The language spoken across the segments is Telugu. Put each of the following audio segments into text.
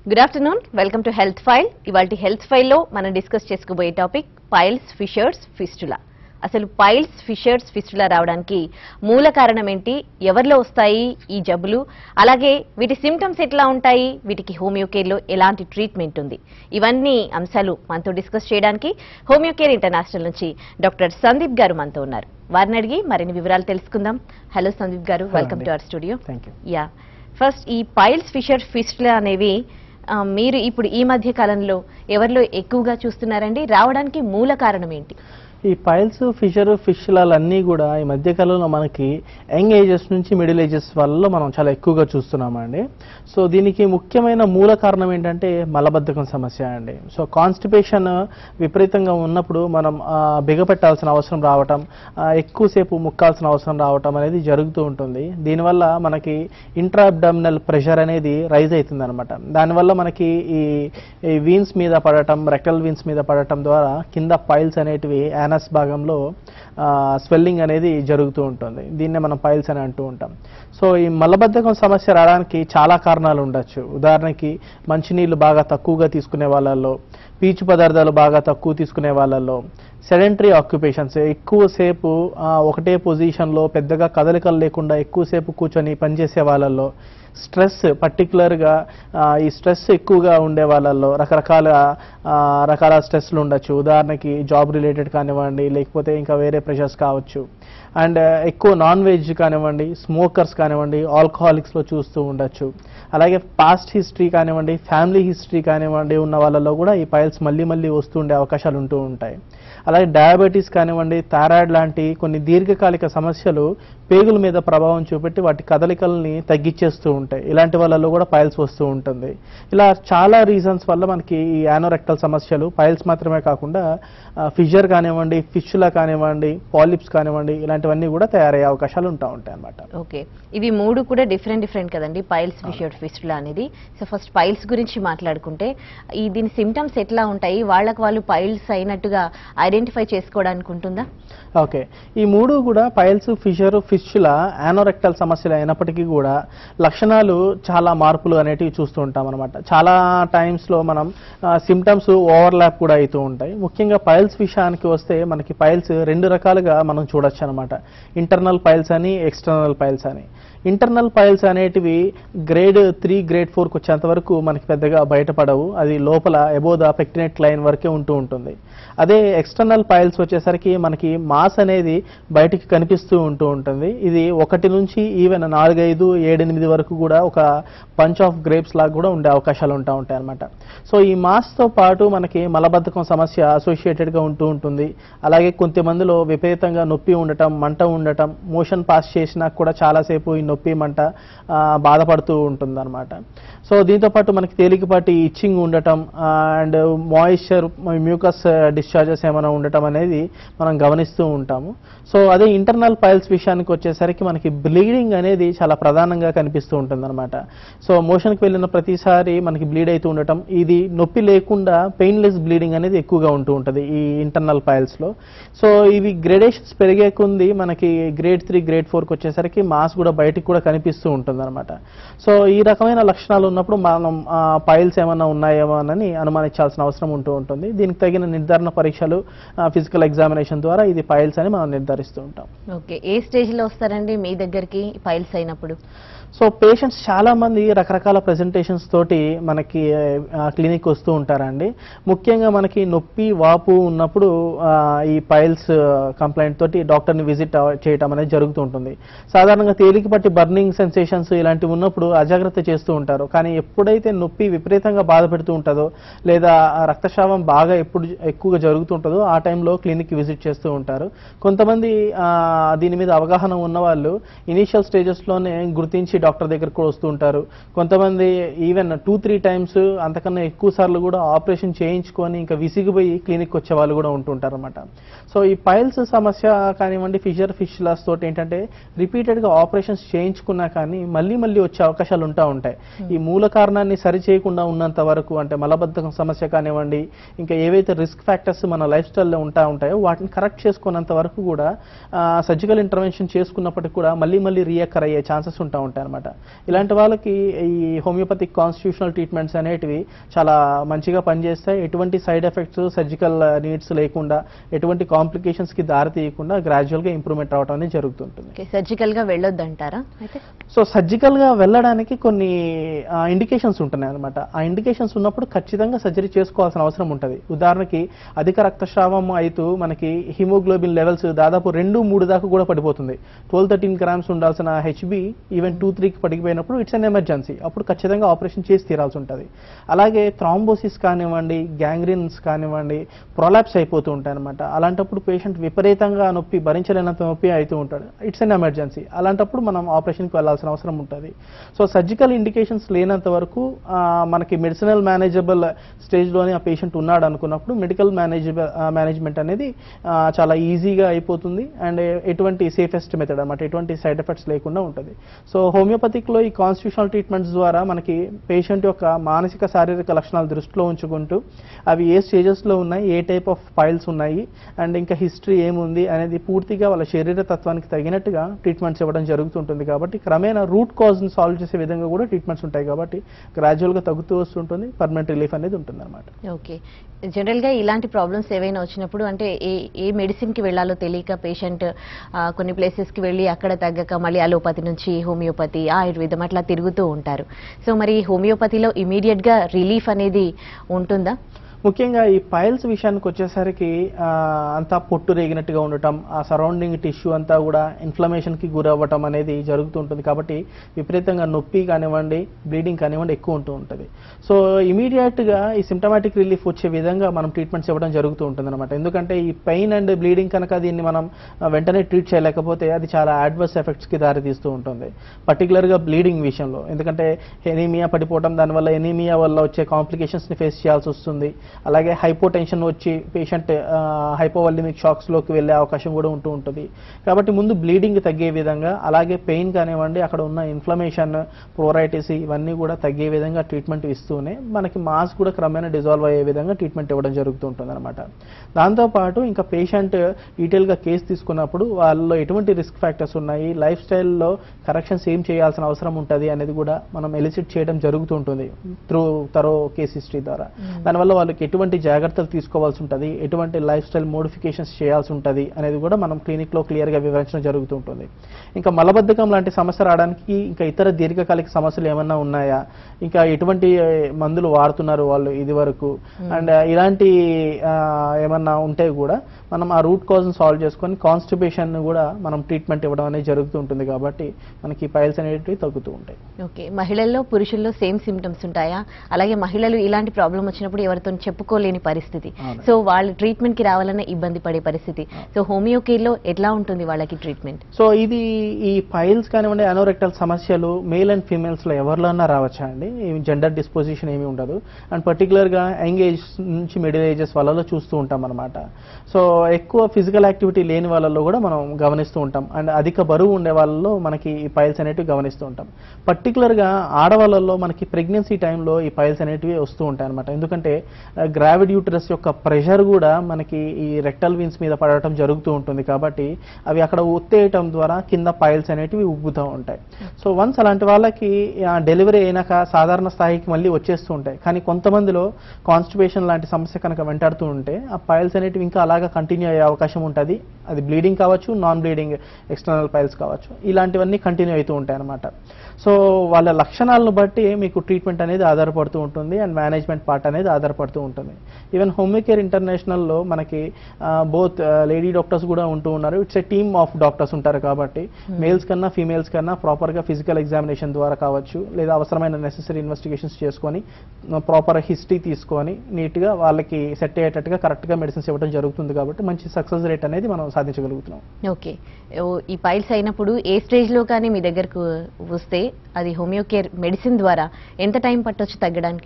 Good afternoon welcome to health file ఇవాళ హెల్త్ ఫైల్లో మనం డిస్కస్ చేసుకోబోయే టాపిక్ పైల్స్ ఫిషర్స్ ఫిస్టులా అసలు పైల్స్ ఫిషర్స్ ఫిస్టులా రావడానికి మూల కారణం ఏంటి ఎవరిలో వస్తాయి ఈ జబ్బులు అలాగే వీటి సిమ్టమ్స్ ఎట్లా ఉంటాయి వీటికి హోమియోకేర్లో ఎలాంటి ట్రీట్మెంట్ ఉంది ఇవన్నీ అంశాలు మనతో డిస్కస్ చేయడానికి హోమియోకేర్ ఇంటర్నేషనల్ నుంచి డాక్టర్ సందీప్ గారు మనతో ఉన్నారు వారిని అడిగి మరిన్ని వివరాలు తెలుసుకుందాం hello Sandeep garu Hello welcome అండి. To our studio thank you yeah first ఈ పైల్స్ ఫిషర్ ఫిస్టులా అనేవి ఆ, మీరు ఇప్పుడు ఈ మధ్య కాలంలో ఎవరిలో ఎక్కువగా చూస్తున్నారండి రావడానికి మూల కారణం ఏంటి ఈ పైల్స్ ఫిషర్ ఫిష్లాలు అన్నీ కూడా ఈ మధ్య కాలంలో మనకి యంగ్ ఏజెస్ నుంచి మిడిల్ ఏజెస్ వాళ్ళలో మనం చాలా ఎక్కువగా చూస్తున్నామండి సో దీనికి ముఖ్యమైన మూల కారణం ఏంటంటే మలబద్ధకం సమస్య అండి సో కాన్స్టిపేషన్ విపరీతంగా ఉన్నప్పుడు మనం ఆ, బిగపెట్టాల్సిన అవసరం రావటం ఆ, ఎక్కువసేపు ముక్కాల్సిన అవసరం రావటం అనేది జరుగుతూ ఉంటుంది దీనివల్ల మనకి ఇంట్రా అబ్డామినల్ ప్రెషర్ అనేది రైజ్ అవుతుంది అనమాట దానివల్ల మనకి ఈ ఈ వీన్స్ మీద పడటం రెక్టల్ వీన్స్ మీద పడటం ద్వారా కింద పైల్స్ అనేటివి యానస్ భాగంలో స్వెల్లింగ్ అనేది జరుగుతూ ఉంటుంది దీన్నే మనం పైల్స్ అని అంటూ ఉంటాం సో ఈ మలబద్ధకం సమస్య రావడానికి చాలా కారణాలు ఉండొచ్చు ఉదాహరణకి మంచినీళ్ళు బాగా తక్కువగా తీసుకునే వాళ్ళల్లో పీచు పదార్థాలు బాగా తక్కువ తీసుకునే వాళ్ళల్లో సెడెంటరీ ఆక్యుపేషన్స్ ఎక్కువసేపు ఆ, ఒకటే పొజిషన్లో పెద్దగా కదలికలు లేకుండా ఎక్కువసేపు కూర్చొని పనిచేసే వాళ్ళల్లో స్ట్రెస్ పర్టికులర్గా ఈ స్ట్రెస్ ఎక్కువగా ఉండే వాళ్ళల్లో రకరకాల ఆ, రకాల స్ట్రెస్లు ఉండొచ్చు ఉదాహరణకి జాబ్ రిలేటెడ్ కానివ్వండి లేకపోతే ఇంకా వేరే ప్రెషర్స్ కావచ్చు అండ్ ఎక్కువ నాన్ వెజ్ కానివ్వండి స్మోకర్స్ కానివ్వండి ఆల్కహాలిక్స్లో చూస్తూ ఉండొచ్చు అలాగే పాస్ట్ హిస్టరీ కానివ్వండి ఫ్యామిలీ హిస్టరీ కానివ్వండి ఉన్న వాళ్ళలో కూడా ఈ పైల్స్ మళ్ళీ మళ్ళీ వస్తుండే అవకాశాలు ఉంటూ ఉంటాయి అలాగే డయాబెటీస్ కానివ్వండి థైరాయిడ్ లాంటి కొన్ని దీర్ఘకాలిక సమస్యలు పేగుల మీద ప్రభావం చూపెట్టి వాటి కదలికల్ని తగ్గించేస్తూ ఉంటాయి ఇలాంటి వాళ్ళలో కూడా పైల్స్ వస్తూ ఉంటుంది ఇలా చాలా రీజన్స్ వల్ల మనకి ఈ యానోరెక్టల్ సమస్యలు పైల్స్ మాత్రమే కాకుండా ఫిజర్ కానివ్వండి ఫిష్లా కానివ్వండి పాలిప్స్ కానివ్వండి ఇలాంటివన్నీ కూడా తయారయ్యే అవకాశాలు ఉంటా ఉంటాయి అన్నమాట ఓకే ఇవి మూడు కూడా డిఫరెంట్ డిఫరెంట్ కదండి పైల్స్ ఫిషర్ ఫిస్టులా అనేది సో ఫస్ట్ పైల్స్ గురించి మాట్లాడుకుంటే ఈ దీని సిమ్టమ్స్ ఎట్లా ఉంటాయి వాళ్ళకి వాళ్ళు పైల్స్ అయినట్టుగా ఐడెంటిఫై చేసుకోవడానికి ఉంటుందా ఓకే ఈ మూడు కూడా పైల్స్ ఫిషర్ ఫిష్ల యానోరెక్టల్ సమస్యలు అయినప్పటికీ కూడా లక్షణాలు చాలా మార్పులు అనేటివి చూస్తూ ఉంటాం అనమాట చాలా టైమ్స్లో మనం సిమ్టమ్స్ ఓవర్లాప్ కూడా అవుతూ ఉంటాయి ముఖ్యంగా పైల్స్ విషయానికి వస్తే మనకి పైల్స్ రెండు రకాలుగా మనం చూడొచ్చు అనమాట ఇంటర్నల్ పైల్స్ అని ఎక్స్టర్నల్ పైల్స్ అని ఇంటర్నల్ పైల్స్ అనేటివి గ్రేడ్ త్రీ గ్రేడ్ ఫోర్కి వచ్చేంత వరకు మనకి పెద్దగా బయటపడవు అది లోపల ఎబో ద పెక్టినెట్ లైన్ వరకే ఉంటూ ఉంటుంది అదే ఎక్స్టర్నల్ పైల్స్ వచ్చేసరికి మనకి మాస్ అనేది బయటికి కనిపిస్తూ ఉంటూ ఉంటుంది ఇది ఒకటి నుంచి ఈవెన్ నాలుగైదు ఏడెనిమిది వరకు కూడా ఒక పంచ్ ఆఫ్ గ్రేప్స్ లాగా కూడా ఉండే అవకాశాలు ఉంటా ఉంటాయి అనమాట సో ఈ మాస్తో పాటు మనకి మలబద్ధకం సమస్య అసోసియేటెడ్గా ఉంటూ ఉంటుంది అలాగే కొంతమందిలో విపరీతంగా నొప్పి ఉండటం మంట ఉండటం మోషన్ పాస్ చేసినా కూడా చాలాసేపు ఈ నొప్పి మంట ఆ, బాధపడుతూ ఉంటుంది అనమాట సో దీంతో పాటు మనకి తేలికపాటి ఇచ్చింగ్ ఉండటం అండ్ మాయిశ్చర్ మ్యూకస్ డిశ్చార్జెస్ ఏమైనా ఉండటం అనేది మనం గమనిస్తూ ఉంటాము సో అదే ఇంటర్నల్ పైల్స్ విషయానికి వచ్చేసరికి మనకి బ్లీడింగ్ అనేది చాలా ప్రధానంగా కనిపిస్తూ ఉంటుంది అనమాట సో మోషన్కి వెళ్ళిన ప్రతిసారి మనకి బ్లీడ్ అవుతూ ఉండటం ఇది నొప్పి లేకుండా పెయిన్లెస్ బ్లీడింగ్ అనేది ఎక్కువగా ఉంటూ ఉంటుంది ఈ ఇంటర్నల్ పైల్స్లో సో ఇవి గ్రేడేషన్స్ పెరిగే కొంది మనకి గ్రేడ్ త్రీ గ్రేడ్ ఫోర్కి వచ్చేసరికి మాస్ కూడా బయటికి కూడా కనిపిస్తూ ఉంటుంది అనమాట సో ఈ రకమైన లక్షణాలు ఉన్నప్పుడు మనం పైల్స్ ఏమైనా ఉన్నాయేమో అని అనుమానించాల్సిన అవసరం ఉంటూ ఉంటుంది దీనికి తగిన నిర్ధారణ పరీక్షలు ఫిజికల్ ఎగ్జామినేషన్ ద్వారా ఇది పైల్స్ అని మనం నిర్ధారిస్తూ ఉంటాం ఓకే ఏ స్టేజ్ లో వస్తారండి మీ దగ్గరికి పైల్స్ అయినప్పుడు సో పేషెంట్స్ చాలా మంది రకరకాల ప్రెజెంటేషన్స్ తోటి మనకి క్లినిక్ వస్తూ ఉంటారండి ముఖ్యంగా మనకి నొప్పి వాపు ఉన్నప్పుడు ఆ, ఈ పైల్స్ కంప్లైంట్ తోటి డాక్టర్ని విజిట్ చేయటం అనేది జరుగుతూ ఉంటుంది సాధారణంగా తేలికపట్టి బర్నింగ్ సెన్సేషన్స్ ఇలాంటివి ఉన్నప్పుడు అజాగ్రత్త చేస్తూ ఉంటారు కానీ ఎప్పుడైతే నొప్పి విపరీతంగా బాధ పెడుతూ ఉంటుందో లేదా ఆ రక్తస్రావం బాగా ఎప్పుడు ఎక్కువగా జరుగుతుంటుందో ఆ టైంలో క్లినిక్ విజిట్ చేస్తూ ఉంటారు కొంతమంది ఆ, దీని మీద అవగాహన ఉన్న వాళ్ళు ఇనీషియల్ స్టేజెస్లోనే గుర్తించి డాక్టర్ దగ్గరకు కూడా వస్తూ ఉంటారు కొంతమంది ఈవెన్ టూ త్రీ టైమ్స్ అంతకన్నా ఎక్కువ సార్లు కూడా ఆపరేషన్ చేయించుకొని ఇంకా విసిగిపోయి క్లినిక్ వచ్చే వాళ్ళు కూడా ఉంటుంటారు అనమాట సో ఈ పైల్స్ సమస్య కానివ్వండి ఫిషర్ ఫిష్లాస్ తోటి ఏంటంటే రిపీటెడ్గా ఆపరేషన్స్ చేయించుకున్నా కానీ మళ్ళీ మళ్ళీ వచ్చే అవకాశాలు ఉంటా ఉంటాయి ఈ మూల కారణాన్ని సరి చేయకుండా ఉన్నంత వరకు అంటే మలబద్ధకం సమస్య కానివ్వండి ఇంకా ఏవైతే రిస్క్ ఫ్యాక్టర్స్ మన లైఫ్ స్టైల్లో ఉంటా ఉంటాయో వాటిని కరెక్ట్ చేసుకున్నంత వరకు కూడా సర్జికల్ ఇంటర్వెన్షన్ చేసుకున్నప్పటికి కూడా మళ్ళీ మళ్ళీ రియాకర్ అయ్యే ఛాన్సెస్ ఉంటా ఉంటాయి అనమాట ఇలాంటి వాళ్ళకి ఈ హోమియోపతిక్ కాన్స్టిట్యూషనల్ ట్రీట్మెంట్స్ అనేటివి చాలా మంచిగా పనిచేస్తాయి ఎటువంటి సైడ్ ఎఫెక్ట్స్ సర్జికల్ నీడ్స్ లేకుండా ఎటువంటి కాంప్లికేషన్స్ కి దారి తీయకుండా గ్రాడ్యువల్ గా ఇంప్రూవ్మెంట్ అవడం అనేది జరుగుతుంటుంది ఓకే సర్జికల్ గా వెళ్ళొద్దంటారా అయితే సో సర్జికల్ గా వెళ్ళడానికి కొన్ని ఇండికేషన్స్ ఉంటున్నాయి అనమాట ఆ ఇండికేషన్స్ ఉన్నప్పుడు ఖచ్చితంగా సర్జరీ చేసుకోవాల్సిన అవసరం ఉంటుంది ఉదాహరణకి అధిక రక్తస్రావం అయితే మనకి హిమోగ్లోబిన్ లెవెల్స్ దాదాపు రెండు మూడు దాకా కూడా పడిపోతుంది ట్వెల్వ్ థర్టీన్ గ్రామ్స్ ఉండాల్సిన హెచ్బి ఈవెన్ టూ త్రీకి పడిపోయినప్పుడు ఇట్స్ అన్ ఎమర్జెన్సీ అప్పుడు ఖచ్చితంగా ఆపరేషన్ చేసి తీరాల్సి ఉంటుంది అలాగే థ్రాంబోసిస్ కానివ్వండి గ్యాంగ్రీన్స్ కానివ్వండి ప్రొలాప్స్ అయిపోతూ ఉంటాయి అనమాట అలాంటప్పుడు పేషెంట్ విపరీతంగా నొప్పి భరించలేనంత నొప్పి అవుతూ ఉంటాడు ఇట్స్ అన్ ఎమర్జెన్సీ అలాంటప్పుడు మనం ఆపరేషన్కి వెళ్ళాల్సిన అవసరం ఉంటుంది సో సర్జికల్ ఇండికేషన్స్ లేనంత వరకు ఆ, మనకి మెడిసినల్ మేనేజబుల్ స్టేజ్లోనే ఆ పేషెంట్ ఉన్నాడు అనుకున్నప్పుడు మెడికల్ మేనేజబుల్ మేనేజ్మెంట్ అనేది ఆ, చాలా ఈజీగా అయిపోతుంది అండ్ ఎటువంటి సేఫెస్ట్ మెథడ్ అనమాట ఎటువంటి సైడ్ ఎఫెక్ట్స్ లేకుండా ఉంటుంది సో హోమియోపతిక్లో ఈ కాన్స్టిట్యూషనల్ ట్రీట్మెంట్స్ ద్వారా మనకి పేషెంట్ యొక్క మానసిక శారీరక లక్షణాలు దృష్టిలో ఉంచుకుంటూ అవి ఏ స్టేజెస్లో ఉన్నాయి ఏ టైప్ ఆఫ్ ఫైల్స్ ఉన్నాయి అండ్ ఇంకా హిస్టరీ ఏముంది అనేది పూర్తిగా వాళ్ళ శరీర తత్వానికి తగినట్టుగా ట్రీట్మెంట్స్ ఇవ్వడం జరుగుతుంటుంది కాబట్టి క్రమేణా రూట్ కాజ్ని సాల్వ్ చేసే విధంగా కూడా ట్రీట్మెంట్స్ ఉంటాయి కాబట్టి గ్రాడ్యువల్గా తగ్గుతూ వస్తుంటుంది పర్మనెంట్ రిలీఫ్ అనేది ఉంటుంది అనమాట ఓకే జనరల్ గా ఇలాంటి ప్రాబ్లమ్స్ ఏవైనా వచ్చినప్పుడు అంటే ఏ ఏ మెడిసిన్ కి వెళ్ళాలో తెలియక పేషెంట్ కొన్ని ప్లేసెస్ కి వెళ్ళి అక్కడ తగ్గక మళ్ళీ అలోపతి నుంచి హోమియోపతి ఆయుర్వేదం అట్లా తిరుగుతూ ఉంటారు సో మరి హోమియోపతిలో ఇమీడియట్ గా రిలీఫ్ అనేది ఉంటుందా ముఖ్యంగా ఈ పైల్స్ విషయానికి వచ్చేసరికి ఆ, అంతా పొట్టు రేగినట్టుగా ఉండటం ఆ సరౌండింగ్ టిష్యూ అంతా కూడా ఇన్ఫ్లమేషన్కి గురవ్వటం అనేది జరుగుతుంటుంది కాబట్టి విపరీతంగా నొప్పి కానివ్వండి బ్లీడింగ్ కానివ్వండి ఎక్కువ ఉంటూ ఉంటుంది సో ఇమీడియట్గా ఈ సిమ్టమాటిక్ రిలీఫ్ వచ్చే విధంగా మనం ట్రీట్మెంట్స్ ఇవ్వడం జరుగుతూ ఉంటుంది అనమాట ఎందుకంటే ఈ పెయిన్ అండ్ బ్లీడింగ్ కనుక దీన్ని మనం ఆ, వెంటనే ట్రీట్ చేయలేకపోతే అది చాలా అడ్వర్స్ ఎఫెక్ట్స్కి దారితీస్తూ ఉంటుంది పర్టికులర్గా బ్లీడింగ్ విషయంలో ఎందుకంటే ఎనీమియా పడిపోవడం దానివల్ల ఎనీమియా వల్ల వచ్చే కాంప్లికేషన్స్ని ఫేస్ చేయాల్సి వస్తుంది అలాగే హైపోటెన్షన్ వచ్చి పేషెంట్ హైపోవల్లిమిక్ షాక్స్లోకి వెళ్ళే అవకాశం కూడా ఉంటూ ఉంటుంది కాబట్టి ముందు బ్లీడింగ్ తగ్గే విధంగా అలాగే పెయిన్ కానివ్వండి అక్కడ ఉన్న ఇన్ఫ్లమేషన్ ప్రోరైటిస్ ఇవన్నీ కూడా తగ్గే విధంగా ట్రీట్మెంట్ ఇస్తూనే మనకి మాస్ కూడా క్రమేణా డిజాల్వ్ అయ్యే విధంగా ట్రీట్మెంట్ ఇవ్వడం జరుగుతూ ఉంటుంది అనమాట దాంతోపాటు ఇంకా పేషెంట్ డీటెయిల్గా కేసు తీసుకున్నప్పుడు వాళ్ళలో ఎటువంటి రిస్క్ ఫ్యాక్టర్స్ ఉన్నాయి లైఫ్ స్టైల్లో కరెక్షన్స్ ఏం చేయాల్సిన అవసరం ఉంటుంది అనేది కూడా మనం ఎలిసిట్ చేయడం జరుగుతుంటుంది త్రూ తరో కేస్ హిస్టరీ ద్వారా దానివల్ల వాళ్ళకి ఎటువంటి జాగ్రత్తలు తీసుకోవాల్సి ఉంటుంది ఎటువంటి లైఫ్ స్టైల్ మోడిఫికేషన్స్ చేయాల్సి ఉంటుంది అనేది కూడా మనం క్లినిక్లో క్లియర్గా వివరించడం జరుగుతుంటుంది ఇంకా మలబద్ధకం లాంటి సమస్య రావడానికి ఇంకా ఇతర దీర్ఘకాలిక సమస్యలు ఏమన్నా ఉన్నాయా ఇంకా ఎటువంటి ఏ, మందులు వాడుతున్నారు వాళ్ళు ఇది వరకు అండ్ ఇలాంటి ఆ, ఏమన్నా ఉంటే కూడా మనం ఆ రూట్ కాజ్ని సాల్వ్ చేసుకొని కాన్స్టిపేషన్ కూడా మనం ట్రీట్మెంట్ ఇవ్వడం అనేది జరుగుతూ ఉంటుంది కాబట్టి మనకి పైల్స్ అనేటివి తగ్గుతూ ఉంటాయి ఓకే మహిళల్లో పురుషుల్లో సేమ్ సిమ్టమ్స్ ఉంటాయా అలాగే మహిళలు ఇలాంటి ప్రాబ్లం వచ్చినప్పుడు ఎవరితో చెప్పుకోలేని పరిస్థితి అవును. సో వాళ్ళు ట్రీట్మెంట్ కి రావాలన్న ఇబ్బంది పడే పరిస్థితి సో హోమియో కేర్ లో ఎట్లా ఉంటుంది వాళ్ళకి ట్రీట్మెంట్ సో ఇది ఈ పైల్స్ కానివ్వండి అనోరెక్టల్ సమస్యలు మేల్ అండ్ ఫీమేల్స్ లో ఎవరిలోనా రావచ్చా అండి జెండర్ డిస్పోజిషన్ ఏమీ ఉండదు అండ్ పర్టికులర్ గా యంగ్ ఏజ్ నుంచి మిడిల్ ఏజెస్ వాళ్ళలో చూస్తూ ఉంటాం అనమాట సో ఎక్కువ ఫిజికల్ యాక్టివిటీ లేని వాళ్ళలో కూడా మనం గమనిస్తూ ఉంటాం అండ్ అధిక బరువు ఉండే వాళ్ళలో మనకి ఈ పైల్స్ అనేటివి గమనిస్తూ ఉంటాం పర్టికులర్ గా ఆడవాళ్ళలో మనకి ప్రెగ్నెన్సీ టైంలో ఈ పైల్స్ అనేటివి వస్తూ ఉంటాయి అనమాట ఎందుకంటే గ్రావిడ్ యూటరస్ యొక్క ప్రెషర్ కూడా మనకి ఈ రెక్టల్ వీన్స్ మీద పడటం జరుగుతూ ఉంటుంది కాబట్టి అవి అక్కడ ఒత్తేయటం ద్వారా కింద పైల్స్ అనేటివి ఉబ్బుతూ ఉంటాయి సో వన్స్ అలాంటి వాళ్ళకి డెలివరీ అయినాక సాధారణ స్థాయికి మళ్ళీ వచ్చేస్తూ ఉంటాయి కానీ కొంతమందిలో కాన్స్టిపేషన్ లాంటి సమస్య కనుక వెంటాడుతూ ఉంటే ఆ పైల్స్ అనేటివి ఇంకా అలాగా కంటిన్యూ అయ్యే అవకాశం ఉంటుంది అది బ్లీడింగ్ కావచ్చు నాన్ బ్లీడింగ్ ఎక్స్టర్నల్ పైల్స్ కావచ్చు ఇలాంటివన్నీ కంటిన్యూ అవుతూ ఉంటాయి అనమాట సో వాళ్ళ లక్షణాలను బట్టి మీకు ట్రీట్మెంట్ అనేది ఆధారపడుతూ ఉంటుంది అండ్ మేనేజ్మెంట్ పార్ట్ అనేది ఆధారపడుతూ ఉంటుంది ఈవెన్ హోమియోకేర్ ఇంటర్నేషనల్లో మనకి బోత్ లేడీ డాక్టర్స్ కూడా ఉంటూ ఉన్నారు it's a team of doctors ఉంటారు కాబట్టి మేల్స్ కన్నా ఫీమేల్స్ కన్నా ప్రాపర్గా ఫిజికల్ ఎగ్జామినేషన్ ద్వారా కావచ్చు లేదా అవసరమైన నెసెసరీ ఇన్వెస్టిగేషన్స్ చేసుకొని ప్రాపర్ హిస్టరీ తీసుకొని నీట్గా వాళ్ళకి సెట్ అయ్యేటట్టుగా కరెక్ట్గా మెడిసిన్స్ ఇవ్వడం జరుగుతుంది కాబట్టి మంచి సక్సెస్ రేట్ అనేది మనం సాధించగలుగుతున్నాం ఓకే ఓ, ఈ పైల్స్ అయినప్పుడు ఏ స్టేజ్ లో కానీ మీ దగ్గరకు వస్తే అది హోమియో కేర్ మెడిసిన్ ద్వారా ఎంత టైం పట్టొచ్చు తగ్గడానికి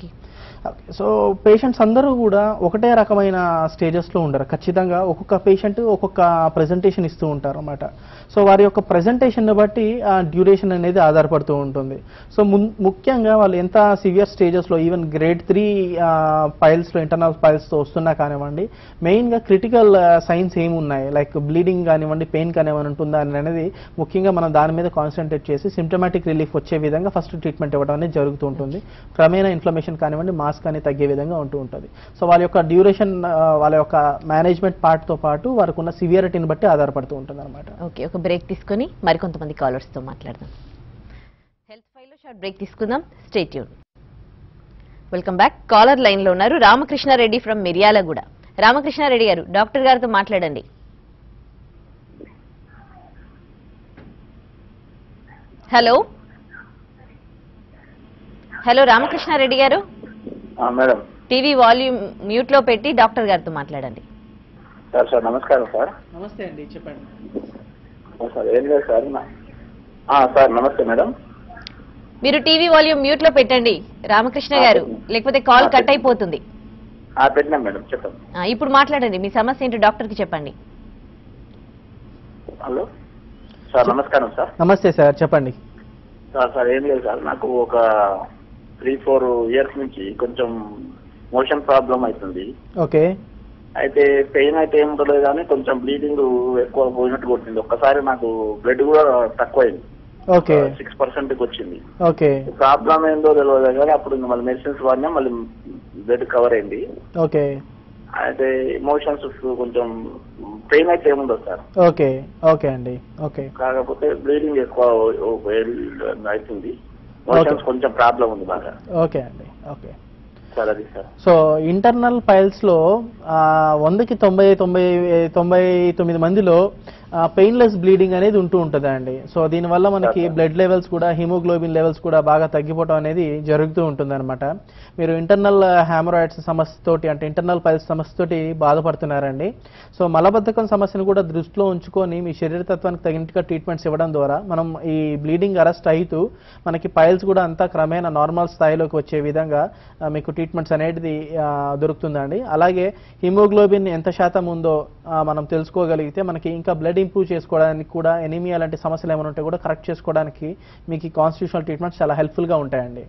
సో పేషెంట్స్ అందరూ కూడా ఒకటే రకమైన స్టేజెస్లో ఉండరు ఖచ్చితంగా ఒక్కొక్క పేషెంట్ ఒక్కొక్క ప్రజెంటేషన్ ఇస్తూ ఉంటారు అన్నమాట సో వారి యొక్క ప్రజెంటేషన్ని బట్టి ఆ డ్యూరేషన్ అనేది ఆధారపడుతూ ఉంటుంది సో మున్- ముఖ్యంగా వాళ్ళు ఎంత సివియర్ స్టేజెస్లో ఈవెన్ గ్రేడ్ త్రీ పైల్స్లో ఇంటర్నల్ పైల్స్తో వస్తున్నా కానివ్వండి మెయిన్గా క్రిటికల్ సైన్స్ ఏమి ఉన్నాయి లైక్ బ్లీడింగ్ కానివ్వండి పెయిన్ కానివ్వండి ఉంటుందా అని అనేది ముఖ్యంగా మనం దాని మీద కాన్సన్ట్రేట్ చేసి సిమ్టమాటిక్ రిలీఫ్ వచ్చే విధంగా ఫస్ట్ ట్రీట్మెంట్ ఇవ్వడం అనేది జరుగుతూ ఉంటుంది క్రమేణా ఇన్ఫ్లమేషన్ కానివ్వండి మాస్ కానీ తగ్గే విధంగా ఉంటూ ఉంటుంది సో వాళ్ళ యొక్క డ్యూరేషన్ వాళ్ళ యొక్క మేనేజ్మెంట్ పార్ట్తో పాటు వారికి ఉన్న సివియరిటీని బట్టి ఆధారపడుతూ ఉంటుంది అనమాట ఓకే ఒక బ్రేక్ తీసుకొని మరికొంతమంది కాలర్స్ తో మాట్లాడదాం హెల్త్ ఫైల్లో షార్ట్ బ్రేక్ తీసుకుందాం stay tune welcome back caller line లో ఉన్నారు రామకృష్ణారెడ్డి ఫ్రమ్ మిర్యాలగూడ రామకృష్ణారెడ్డి గారు డాక్టర్ గారితో మాట్లాడండి హలో హలో రామకృష్ణారెడ్డి గారు ఆ, మేడం టీవీ వాల్యూమ్ మ్యూట్ లో పెట్టి డాక్టర్ గారితో మాట్లాడండి సార్ సార్ నమస్కారం సార్ నమస్తే అండి చెప్పండి ఓ సార్ ఏం లేదు సార్ నా- ఆ, సార్ నమస్తే మేడం మీరు టీవీ వాల్యూమ్ మ్యూట్ లో పెట్టండి రామకృష్ణ గారు లేకపోతే కాల్ కట్ అయిపోతుంది ఆ, పెట్టినాం మేడం చెప్పండి ఆ, ఇప్పుడు మాట్లాడండి మీ సమస్య ఏంటో డాక్టర్ కి చెప్పండి హలో సార్ నమస్కారం సార్ నమస్తే సార్ చెప్పండి సార్ సార్ ఏం లేదు సార్ నాకు ఒక త్రీ ఫోర్ ఇయర్స్ నుంచి కొంచెం మోషన్ ప్రాబ్లం అవుతుంది ఓకే అయితే పెయిన్ అయితే ఏం ఉండలేదు కానీ కొంచెం బ్లీడింగ్ ఎక్కువ పోయినట్టు కొట్టింది ఒక్కసారి నాకు బ్లడ్ కూడా తక్కువైంది ఓకే సిక్స్ పర్సెంట్ వచ్చింది ఓకే ప్రాబ్లం ఏందో తెలియదు కానీ అప్పుడు ఇంక మళ్ళీ మెడిసిన్స్ వాడినా మళ్ళీ బ్లడ్ కవర్ అయింది ఓకే అయితే ఎమోషన్స్ కొంచెం పెయిన్ అయితే ఏముండదు సార్ ఓకే ఓకే అండి ఓకే కాకపోతే బ్లీడింగ్ ఎక్కువ ఓ- ఓ- అవుతుంది మోషన్స్ కొంచెం ప్రాబ్లం ఉంది బాగా ఓకే అండి ఓకే సార్ అది సార్ సో ఇంటర్నల్ ఫైల్స్లో వందకి తొంభై తొంభై తొంభై తొమ్మిది మందిలో పెయిన్లెస్ బ్లీడింగ్ అనేది ఉంటూ ఉంటుంది అండి సో దీనివల్ల మనకి Okay. బ్లడ్ లెవెల్స్ కూడా హిమోగ్లోబిన్ లెవెల్స్ కూడా బాగా తగ్గిపోవడం అనేది జరుగుతూ ఉంటుంది అనమాట మీరు ఇంటర్నల్ హ్యామరాయిడ్స్ సమస్యతోటి అంటే ఇంటర్నల్ పైల్స్ సమస్యతోటి బాధపడుతున్నారండి సో మలబద్ధకం సమస్యను కూడా దృష్టిలో ఉంచుకొని మీ శరీర తత్వానికి తగినట్టుగా ట్రీట్మెంట్స్ ఇవ్వడం ద్వారా మనం ఈ బ్లీడింగ్ అరెస్ట్ అవుతూ మనకి పైల్స్ కూడా అంతా క్రమేణా నార్మల్ స్థాయిలోకి వచ్చే విధంగా ఆ, మీకు ట్రీట్మెంట్స్ అనేది ఆ, దొరుకుతుందండి అలాగే హిమోగ్లోబిన్ ఎంత శాతం ఉందో ఆ, మనం తెలుసుకోగలిగితే మనకి ఇంకా బ్లడ్ ఇంప్రూవ్ చేసుకోవడానికి కూడా ఎనీమియా లాంటి సమస్యలు ఏమైనా ఉంటే కూడా కరెక్ట్ చేసుకోవడానికి మీకు ఈ కాన్స్టిట్యూషనల్ ట్రీట్మెంట్స్ చాలా హెల్ప్ఫుల్గా ఉంటాయండి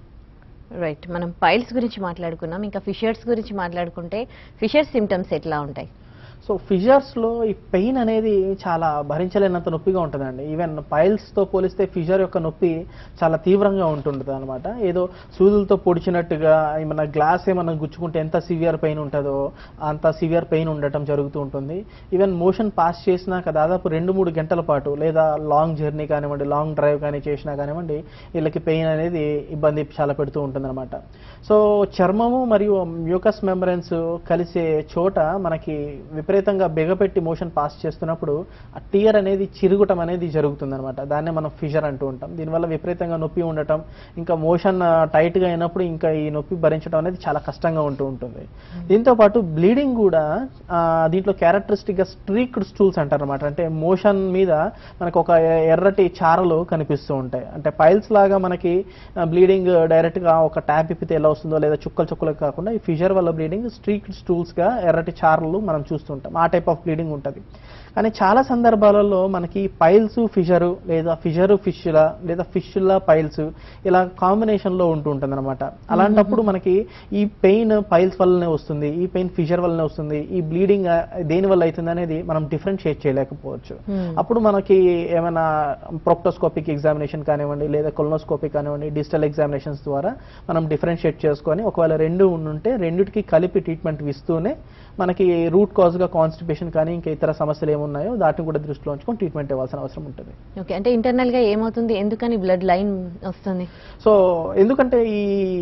రైట్ మనం పైల్స్ గురించి మాట్లాడుకున్నాం ఇంకా ఫిషర్స్ గురించి మాట్లాడుకుంటే ఫిషర్ సిమ్టమ్స్ ఎట్లా ఉంటాయి సో ఫిజర్స్లో ఈ పెయిన్ అనేది చాలా భరించలేనంత నొప్పిగా ఉంటుందండి ఈవెన్ పైల్స్తో పోలిస్తే ఫిజర్ యొక్క నొప్పి చాలా తీవ్రంగా ఉంటుంటుంది అనమాట ఏదో సూదులతో పొడిచినట్టుగా ఏమన్నా గ్లాస్ ఏమన్నా గుచ్చుకుంటే ఎంత సివియర్ పెయిన్ ఉంటుందో అంత సివియర్ పెయిన్ ఉండటం జరుగుతూ ఉంటుంది ఈవెన్ మోషన్ పాస్ చేసినాక దాదాపు రెండు మూడు గంటల పాటు లేదా లాంగ్ జర్నీ కానివ్వండి లాంగ్ డ్రైవ్ కానీ చేసినా కానివ్వండి వీళ్ళకి పెయిన్ అనేది ఇబ్బంది చాలా పెడుతూ ఉంటుంది సో చర్మము మరియు మ్యూకస్ మెంబ్రెన్స్ కలిసే చోట మనకి విపరీతంగా బిగపెట్టి మోషన్ పాస్ చేస్తున్నప్పుడు ఆ టియర్ అనేది చిరుగుటం అనేది జరుగుతుంది అనమాట దాన్నే మనం ఫిషర్ అంటూ ఉంటాం దీనివల్ల విపరీతంగా నొప్పి ఉండటం ఇంకా మోషన్ టైట్గా అయినప్పుడు ఇంకా ఈ నొప్పి భరించడం అనేది చాలా కష్టంగా ఉంటూ ఉంటుంది దీంతో పాటు బ్లీడింగ్ కూడా ఆ, దీంట్లో క్యారెక్టరిస్టిక్గా స్ట్రీక్డ్ స్టూల్స్ అంటారు అనమాట అంటే మోషన్ మీద మనకు ఒక ఎర్రటి చారలు కనిపిస్తూ ఉంటాయి అంటే పైల్స్ లాగా మనకి బ్లీడింగ్ డైరెక్ట్గా ఒక ట్యాప్ ఇప్పితే ఎలా వస్తుందో లేదా చుక్కలు చుక్కలు కాకుండా ఈ ఫిషర్ వల్ల బ్లీడింగ్ స్ట్రీక్డ్ స్టూల్స్గా ఎర్రటి చారలు మనం చూస్తుంటాం ఆ టైప్ ఆఫ్ బ్లీడింగ్ ఉంటుంది కానీ చాలా సందర్భాలలో మనకి పైల్స్ ఫిషరు లేదా ఫిషరు ఫిష్లా లేదా ఫిష్లా పైల్స్ ఇలా కాంబినేషన్లో ఉంటూ ఉంటుంది అనమాట అలాంటప్పుడు మనకి ఈ పెయిన్ పైల్స్ వల్లనే వస్తుంది ఈ పెయిన్ ఫిషర్ వల్లనే వస్తుంది ఈ బ్లీడింగ్ దేని వల్ల అవుతుంది అనేది మనం డిఫరెన్షియేట్ చేయలేకపోవచ్చు Hmm. అప్పుడు మనకి ఏమైనా ప్రొక్టోస్కోపిక్ ఎగ్జామినేషన్ కానివ్వండి లేదా కొలనోస్కోపిక్ కానివ్వండి డిజిటల్ ఎగ్జామినేషన్స్ ద్వారా మనం డిఫరెన్షియేట్ చేసుకొని ఒకవేళ రెండు ఉంటే రెండిటికి కలిపి ట్రీట్మెంట్ ఇస్తూనే మనకి రూట్ కాజ్గా కాన్స్టిపేషన్ కానీ ఇంకా ఇతర సమస్యలు ఏమున్నాయో వాటిని కూడా దృష్టిలో ఉంచుకొని ట్రీట్మెంట్ ఇవ్వాల్సిన అవసరం ఉంటుంది ఓకే అంటే ఇంటర్నల్ గా ఏమవుతుంది ఎందుకని బ్లడ్ లైన్ వస్తుంది సో ఎందుకంటే ఈ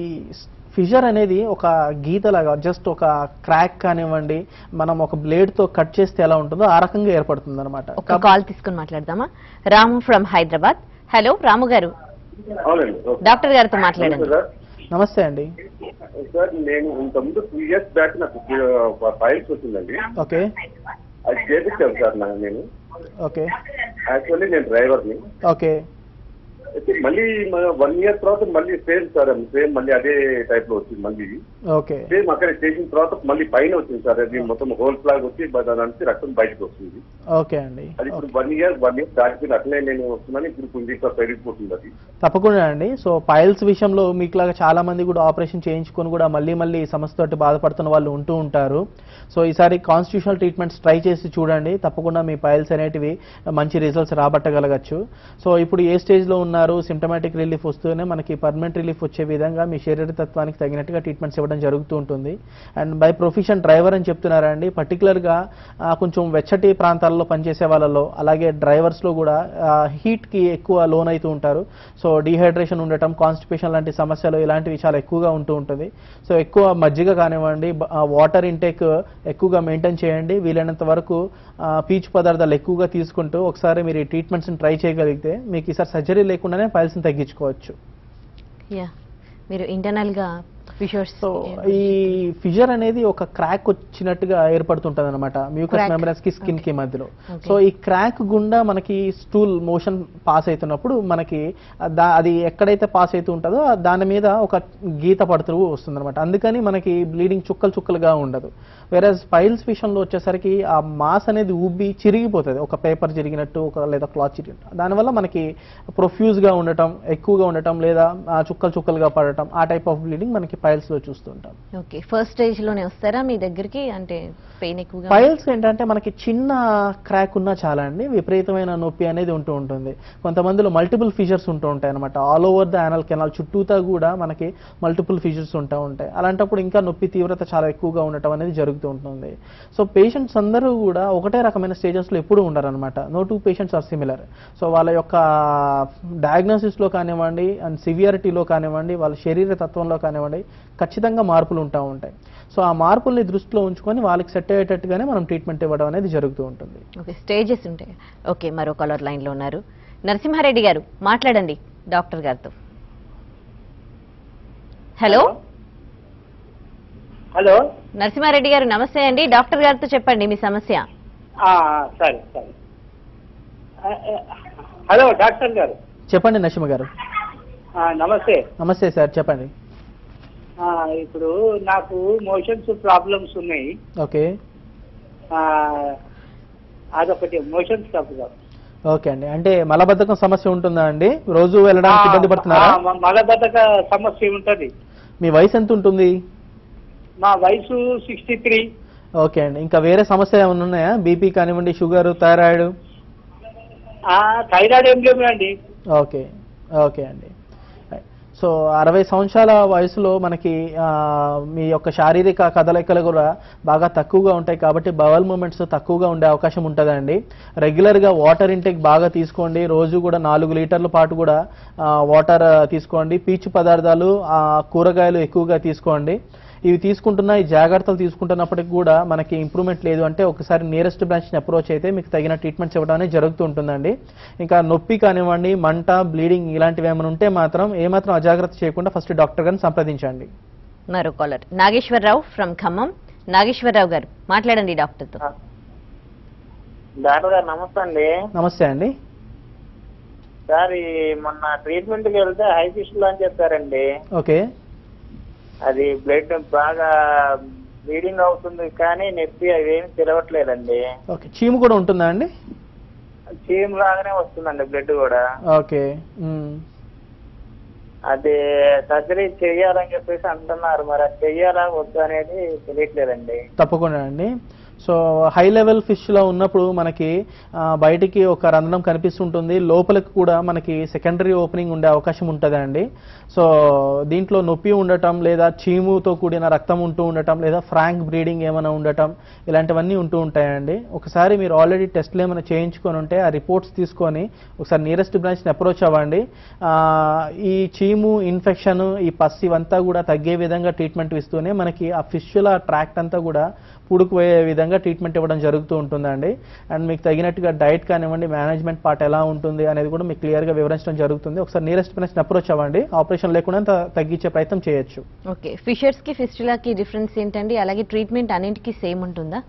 ఫిజర్ అనేది ఒక గీతలాగా జస్ట్ ఒక క్రాక్ కానివ్వండి మనం ఒక బ్లేడ్ తో కట్ చేస్తే ఎలా ఉంటుందో ఆ రకంగా ఏర్పడుతుంది అనమాట ఒక కాల్ తీసుకొని మాట్లాడదామా రాము ఫ్రమ్ హైదరాబాద్ హలో రాము గారు అవునండి డాక్టర్ గారితో మాట్లాడండి సార్ నమస్తే అండి సార్ నేను ఇంతకుముందు టూ ఇయర్స్ బ్యాక్ నాకు ఫైల్స్ వచ్చిందండి ఓకే అది చేపించాను సార్ నా నేను ఓకే యాక్చువల్లీ నేను డ్రైవర్ని ఓకే అయితే మళ్ళీ వన్ ఇయర్ తర్వాత మళ్ళీ సేమ్ సార్ సేమ్ మళ్ళీ అదే టైప్ లో వచ్చింది మళ్ళీ ఓకే సేమ్ అక్కడ చేసిన తర్వాత మళ్ళీ పైన వచ్చింది సార్ అది మొత్తం హోల్ ఫ్లాగ్ వచ్చి దాని నుంచి రక్తం బయటకు వస్తుంది ఓకే అండి అది ఇప్పుడు వన్ ఇయర్ వన్ ఇయర్ దాటిపోయింది అట్లనే నేను వస్తున్నాను ఇప్పుడు కొంచెం పెరిగిపోతుంది అది తప్పకుండా అండి సో పైల్స్ విషయంలో మీకులాగా చాలా మంది కూడా ఆపరేషన్ చేయించుకొని కూడా మళ్ళీ మళ్ళీ ఈ సమస్యతోటి బాధపడుతున్న వాళ్ళు ఉంటూ ఉంటారు సో ఈసారి కాన్స్టిట్యూషనల్ ట్రీట్మెంట్స్ ట్రై చేసి చూడండి తప్పకుండా మీ పైల్స్ అనేటివి మంచి రిజల్ట్స్ రాబట్టగలగచ్చు సో ఇప్పుడు ఏ స్టేజ్లో ఉన్నారు సిమ్టమాటిక్ రిలీఫ్ వస్తూనే మనకి పర్మనెంట్ రిలీఫ్ వచ్చే విధంగా మీ శరీర తత్వానికి తగినట్టుగా ట్రీట్మెంట్స్ ఇవ్వడం జరుగుతూ ఉంటుంది అండ్ బై ప్రొఫెషన్ డ్రైవర్ అని చెప్తున్నారండి పర్టికులర్గా కొంచెం వెచ్చటి ప్రాంతాల్లో పనిచేసే వాళ్ళలో అలాగే డ్రైవర్స్లో కూడా హీట్కి ఎక్కువ లోన్ అవుతూ ఉంటారు సో డీహైడ్రేషన్ ఉండటం కాన్స్టిపేషన్ లాంటి సమస్యలు ఇలాంటివి చాలా ఎక్కువగా ఉంటూ ఉంటుంది సో ఎక్కువ మజ్జిగ కానివ్వండి వాటర్ ఇంటేక్ ఎక్కువగా మెయింటైన్ చేయండి వీలైనంత వరకు ఆ, పీచు పదార్థాలు ఎక్కువగా తీసుకుంటూ ఒకసారి మీరు ఈ ట్రీట్మెంట్స్ని ట్రై చేయగలిగితే మీకు ఈసారి సర్జరీ లేకుండానే పైల్స్ని తగ్గించుకోవచ్చు యా మీరు ఇంటర్నల్ గా ఫిషర్స్ సో ఈ ఫిజర్ అనేది ఒక క్రాక్ వచ్చినట్టుగా ఏర్పడుతుంటది అనమాట మ్యూకస్ Crack. మెంబ్రెన్స్ కి స్కిన్ కి మధ్యలో Okay. సో ఈ క్రాక్ గుండా మనకి స్టూల్ మోషన్ పాస్ అవుతున్నప్పుడు మనకి ఆ దా- అది ఎక్కడైతే పాస్ అవుతూ ఉంటుందో ఆ దాని మీద ఒక గీత పడుతూ వస్తుంది అనమాట అందుకని మనకి బ్లీడింగ్ చుక్కలు చుక్కలుగా ఉండదు వేరే పైల్స్ విషయంలో వచ్చేసరికి ఆ మాస్ అనేది ఉబ్బి చిరిగిపోతుంది ఒక పేపర్ చిరిగినట్టు ఒక లేదా క్లాత్ చిరిగినట్టు దానివల్ల మనకి ప్రొఫ్యూజ్ గా ఉండటం ఎక్కువగా ఉండటం లేదా ఆ చుక్కలు చుక్కలుగా పడటం ఆ టైప్ ఆఫ్ బ్లీడింగ్ మనకి పైల్స్ లో చూస్తుంటాం ఓకే ఫస్ట్ స్టేజ్ లోనే వస్తారా మీ దగ్గరికి అంటే పెయిన్ ఎక్కువగా పైల్స్ ఏంటంటే మనకి చిన్న క్రాక్ ఉన్నా చాలా అండి విపరీతమైన నొప్పి అనేది ఉంటూ ఉంటుంది కొంతమందిలో మల్టిపుల్ ఫీచర్స్ ఉంటూ ఉంటాయి అనమాట all over the anal canal చుట్టూతా కూడా మనకి మల్టిపుల్ ఫీచర్స్ ఉంటూ ఉంటాయి అలాంటప్పుడు ఇంకా నొప్పి తీవ్రత చాలా ఎక్కువగా ఉండటం అనేది జరుగుతూ ఉంటుంది సో పేషెంట్స్ అందరూ కూడా ఒకటే రకమైన స్టేజెస్లో ఎప్పుడూ ఉండరు అనమాట no two patients are similar so వాళ్ళ యొక్క డయాగ్నోసిస్లో కానివ్వండి అండ్ సివియారిటీలో కానివ్వండి వాళ్ళ శరీర తత్వంలో కానివ్వండి ఖచ్చితంగా మార్పులు ఉంటా ఉంటాయి సో ఆ మార్పుల్ని దృష్టిలో ఉంచుకొని వాళ్ళకి సెట్ అయ్యేటట్టుగానే మనం ట్రీట్మెంట్ ఇవ్వడం అనేది జరుగుతూ ఉంటుంది ఓకే స్టేజెస్ ఉంటాయి ఓకే మరో కాలర్ లైన్ లో ఉన్నారు నరసింహారెడ్డి గారు మాట్లాడండి డాక్టర్ గారితో హలో హలో నరసింహారెడ్డి గారు నమస్తే అండి డాక్టర్ గారితో చెప్పండి మీ సమస్య ఆ, సరే సరే ఆ, ఆ, హలో డాక్టర్ గారు చెప్పండి నషిమ గారు ఆ, నమస్తే నమస్తే సార్ చెప్పండి ఆ, ఇప్పుడు నాకు మోషన్స్ ప్రాబ్లమ్స్ ఉన్నాయి ఓకే ఆ, అదొకటి మోషన్స్ ప్రాబ్లం ఓకే అండి అంటే మలబద్ధకం సమస్య ఉంటుందా అండి రోజు వెళ్ళడానికి ఇబ్బంది పడుతున్నారా మలబద్ధక సమస్య ఉంటది మీ వయసు ఎంత ఉంటుంది మా వయసు సిక్స్టీ త్రీ ఓకే అండి ఇంకా వేరే సమస్య ఏమైనా ఉన్నాయా బీపీ కానివ్వండి షుగర్ థైరాయిడ్ థైరాయిడ్ ఏం లేదండి ఓకే ఓకే అండి సో అరవై సంవత్సరాల వయసులో మనకి ఆ, మీ యొక్క శారీరక కదలికలు కూడా బాగా తక్కువగా ఉంటాయి కాబట్టి బవల్ మూమెంట్స్ తక్కువగా ఉండే అవకాశం ఉంటుందండి రెగ్యులర్గా వాటర్ ఇంటేక్ బాగా తీసుకోండి రోజు కూడా నాలుగు లీటర్ల పాటు కూడా వాటర్ తీసుకోండి పీచు పదార్థాలు ఆ, కూరగాయలు ఎక్కువగా తీసుకోండి ఇవి తీసుకుంటున్న ఈ జాగ్రత్తలు తీసుకుంటున్నప్పటికి కూడా మనకి ఇంప్రూవ్మెంట్ లేదు అంటే ఒకసారి నియరెస్ట్ బ్రాంచ్ని అప్రోచ్ అయితే మీకు తగిన ట్రీట్మెంట్స్ ఇవ్వడం అనేది జరుగుతూ ఉంటుందండి ఇంకా నొప్పి కానివ్వండి మంట బ్లీడింగ్ ఇలాంటివి ఏమైనా ఉంటే మాత్రం ఏమాత్రం అజాగ్రత్త చేయకుండా ఫస్ట్ డాక్టర్ గారిని సంప్రదించండి మరో కాలర్ నాగేశ్వరరావు ఫ్రమ్ ఖమ్మం నాగేశ్వరరావు గారు మాట్లాడండి డాక్టర్తో డాక్టర్ గారు నమస్తే అండి నమస్తే అండి సార్ ఈ మొన్న ట్రీట్మెంట్ కి వెళ్తే హై ఫిషుల్ అని చెప్పారండి ఓకే అది బ్లడ్ బాగా బ్లీడింగ్ అవుతుంది కానీ నొప్పి అవేమి తెలవట్లేదండి ఓకే చీము కూడా ఉంటుందా అండి చీమ్ లాగానే వస్తుందండి బ్లడ్ కూడా ఓకే మ్. అది సర్జరీ చెయ్యాలని చెప్పేసి అంటున్నారు మరి అది చెయ్యాలా వద్దు అనేది తెలియట్లేదండి తప్పకుండా అండి సో హై లెవెల్ ఫిష్లో ఉన్నప్పుడు మనకి ఆ, బయటికి ఒక రంధ్రం కనిపిస్తుంటుంది లోపలికి కూడా మనకి సెకండరీ ఓపెనింగ్ ఉండే అవకాశం ఉంటుందండి సో దీంట్లో నొప్పి ఉండటం లేదా చీముతో కూడిన రక్తం ఉంటూ ఉండటం లేదా ఫ్రాంక్ బ్రీడింగ్ ఏమైనా ఉండటం ఇలాంటివన్నీ ఉంటూ ఉంటాయండి ఒకసారి మీరు ఆల్రెడీ టెస్ట్లు ఏమైనా చేయించుకొని ఉంటే ఆ రిపోర్ట్స్ తీసుకొని ఒకసారి నియరెస్ట్ బ్రాంచ్ని అప్రోచ్ అవ్వండి ఆ, ఈ చీము ఇన్ఫెక్షన్ ఈ పస్ ఇవంతా కూడా తగ్గే విధంగా ట్రీట్మెంట్ ఇస్తూనే మనకి ఆ ఫిష్యుల ట్రాక్ట్ అంతా కూడా పూడుకుపోయే విధంగా ట్రీట్మెంట్ ఇవ్వడం జరుగుతూ ఉంటుందండి అండ్ మీకు తగినట్టుగా డైట్ కానివ్వండి మేనేజ్మెంట్ పార్ట్ ఎలా ఉంటుంది అనేది కూడా మీకు క్లియర్గా వివరించడం జరుగుతుంది ఒకసారి నియరెస్ట్ బ్రాంచ్ని అప్రోచ్ అవ్వండి ఆపరేషన్ లేకుండా త- తగ్గించే ప్రయత్నం చేయొచ్చు ఓకే ఫిషర్స్ కి ఫిస్టులాకి డిఫరెన్స్ ఏంటండి అలాగే ట్రీట్మెంట్ అన్నింటికి సేమ్ ఉంటుందా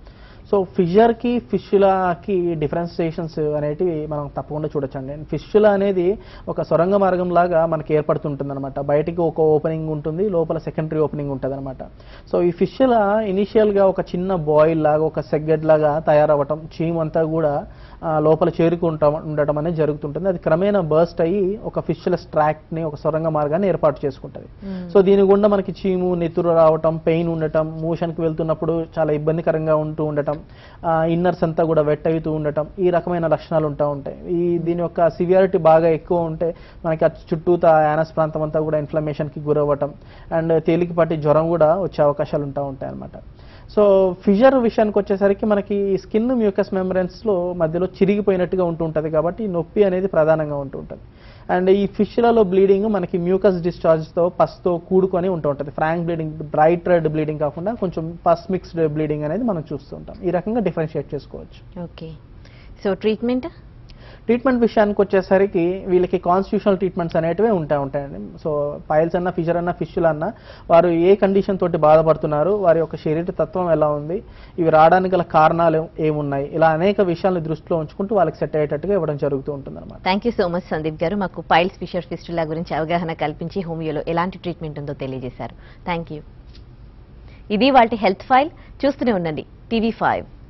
సో ఫిషర్కి ఫిష్యులాకి డిఫరెన్సియేషన్స్ అనేటివి మనం తప్పకుండా చూడొచ్చండి ఫిష్యుల అనేది ఒక సొరంగ మార్గం లాగా మనకి ఏర్పడుతుంటుంది అనమాట బయటికి ఒక ఓపెనింగ్ ఉంటుంది లోపల సెకండరీ ఓపెనింగ్ ఉంటుంది అనమాట సో ఈ ఫిష్యుల ఇనిషియల్గా ఒక చిన్న బాయిల్ లాగా ఒక సెగ్గెడ్ లాగా తయారవ్వటం చీమ్ అంతా కూడా ఆ, లోపల చేరుకుంటా ఉండటం అనేది జరుగుతుంటుంది అది క్రమేణా బర్స్ట్ అయ్యి ఒక ఫిష్యుల ని ఒక సొరంగ మార్గాన్ని ఏర్పాటు చేసుకుంటుంది సో దీని గుండా మనకి చీము నెత్తురు రావటం పెయిన్ ఉండటం మోషన్కి వెళ్తున్నప్పుడు చాలా ఇబ్బందికరంగా ఉంటూ ఉండటం ఇన్నర్స్ అంతా కూడా వెట్ అవుతూ ఉండటం ఈ రకమైన లక్షణాలు ఉంటా ఉంటాయి ఈ దీని యొక్క సివియారిటీ బాగా ఎక్కువ ఉంటే మనకి ఆ చుట్టూతా యానస్ ప్రాంతం అంతా కూడా ఇన్ఫ్లమేషన్కి గురవ్వటం అండ్ తేలికపాటి జ్వరం కూడా వచ్చే అవకాశాలు ఉంటా ఉంటాయి అన్నమాట సో ఫిజర్ విషయానికి వచ్చేసరికి మనకి స్కిన్ మ్యూకస్ లో మధ్యలో చిరిగిపోయినట్టుగా ఉంటూ ఉంటుంది కాబట్టి నొప్పి అనేది ప్రధానంగా ఉంటూ ఉంటుంది అండ్ ఈ ఫిష్లలో బ్లీడింగ్ మనకి మ్యూకస్ డిశ్చార్జ్తో పస్తో కూడుకొని ఉంటూ ఉంటుంది frank bleeding bright red bleeding కాకుండా కొంచెం పస్ మిక్స్డ్ బ్లీడింగ్ అనేది మనం చూస్తూ ఉంటాం ఈ రకంగా డిఫరెన్షియేట్ చేసుకోవచ్చు ఓకే సో ట్రీట్మెంట్ ట్రీట్మెంట్ విషయానికి వచ్చేసరికి వీళ్ళకి కాన్స్టిట్యూషనల్ ట్రీట్మెంట్స్ అనేటివి ఉంటాయి ఉంటాయండి సో పైల్స్ అన్న ఫిషర్ అన్న ఫిష్యులు అన్న వారు ఏ కండిషన్ తోటి బాధపడుతున్నారు వారి యొక్క శరీర తత్వం ఎలా ఉంది ఇవి రావడానికి గల కారణాలు ఏమున్నాయి ఇలా అనేక విషయాలను దృష్టిలో ఉంచుకుంటూ వాళ్ళకి సెట్ అయ్యేటట్టుగా ఇవ్వడం జరుగుతూ ఉంటుంది అనమాట thank you so much Sandeep garu మాకు పైల్స్ ఫిషర్ ఫిస్టులా గురించి అవగాహన కల్పించి హోమియోలో ఎలాంటి ట్రీట్మెంట్ ఉందో తెలియజేశారు థ్యాంక్ యూ ఇది వాటి హెల్త్ ఫైల్ చూస్తూనే ఉండండి టీవీ ఫైవ్